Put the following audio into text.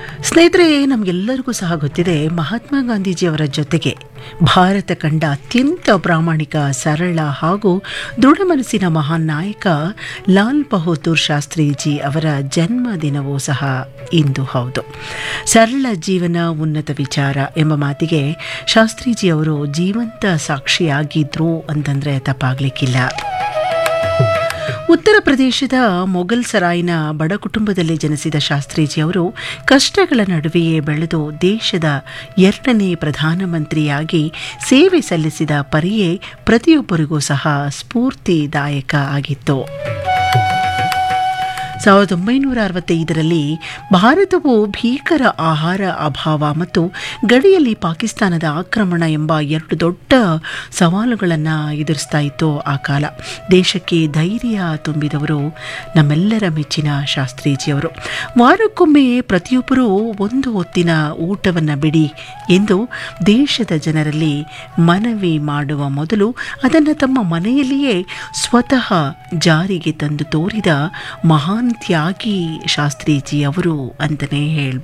ಸ್ನೇಹಿತರೆ ನಮಗೆಲ್ಲರಿಗೂ ಸಹ ಗೊತ್ತಿದೆ ಮಹಾತ್ಮ ಗಾಂಧೀಜಿಯವರ ಜೊತೆಗೆ ಭಾರತ ಕಂಡ ಅತ್ಯಂತ ಪ್ರಾಮಾಣಿಕ ಸರಳ ಹಾಗೂ ದೃಢ ಮನಸ್ಸಿನ ಮಹಾನ್ ನಾಯಕ ಲಾಲ್ ಬಹದ್ದೂರ್ ಶಾಸ್ತ್ರೀಜಿ ಅವರ ಜನ್ಮದಿನವೂ ಸಹ ಇಂದು ಹೌದು ಸರಳ ಜೀವನ ಉನ್ನತ ವಿಚಾರ ಎಂಬ ಮಾತಿಗೆ ಶಾಸ್ತ್ರೀಜಿ ಅವರು ಜೀವಂತ ಸಾಕ್ಷಿಯಾಗಿದ್ರು ಅಂತಂದರೆ ತಪ್ಪಾಗಲಿಕ್ಕಿಲ್ಲ ಉತ್ತರ ಪ್ರದೇಶದ ಮೊಘಲ್ ಸರಾಯ್ನ ಬಡ ಕುಟುಂಬದಲ್ಲಿ ಜನಿಸಿದ ಶಾಸ್ತ್ರೀಜಿ ಅವರು ಕಷ್ಟಗಳ ನಡುವೆಯೇ ಬೆಳೆದು ದೇಶದ ಎರಡನೇ ಪ್ರಧಾನಮಂತ್ರಿಯಾಗಿ ಸೇವೆ ಸಲ್ಲಿಸಿದ ಪರಿಯೇ ಪ್ರತಿಯೊಬ್ಬರಿಗೂ ಸಹ ಸ್ಫೂರ್ತಿದಾಯಕ ಆಗಿತ್ತು ಸಾವಿರದ ಒಂಬೈನೂರ ಅರವತ್ತೈದರಲ್ಲಿ ಭಾರತವು ಭೀಕರ ಆಹಾರ ಅಭಾವ ಮತ್ತು ಗಡಿಯಲ್ಲಿ ಪಾಕಿಸ್ತಾನದ ಆಕ್ರಮಣ ಎಂಬ ಎರಡು ದೊಡ್ಡ ಸವಾಲುಗಳನ್ನು ಎದುರಿಸ್ತಾ ಇತ್ತು ಆ ಕಾಲ ದೇಶಕ್ಕೆ ಧೈರ್ಯ ತುಂಬಿದವರು ನಮ್ಮೆಲ್ಲರ ಮೆಚ್ಚಿನ ಶಾಸ್ತ್ರೀಜಿಯವರು ವಾರಕ್ಕೊಮ್ಮೆ ಪ್ರತಿಯೊಬ್ಬರೂ ಒಂದು ಹೊತ್ತಿನ ಊಟವನ್ನು ಬಿಡಿ ಎಂದು ದೇಶದ ಜನರಲ್ಲಿ ಮನವಿ ಮಾಡುವ ಮೊದಲು ಅದನ್ನು ತಮ್ಮ ಮನೆಯಲ್ಲಿಯೇ ಸ್ವತಃ ಜಾರಿಗೆ ತಂದು ತೋರಿದ ಮಹಾನ್ ತ್ಯಾಗಿ ಶಾಸ್ತ್ರೀಜಿ ಅವರು ಅಂತಲೇ ಹೇಳ್ಬೋದು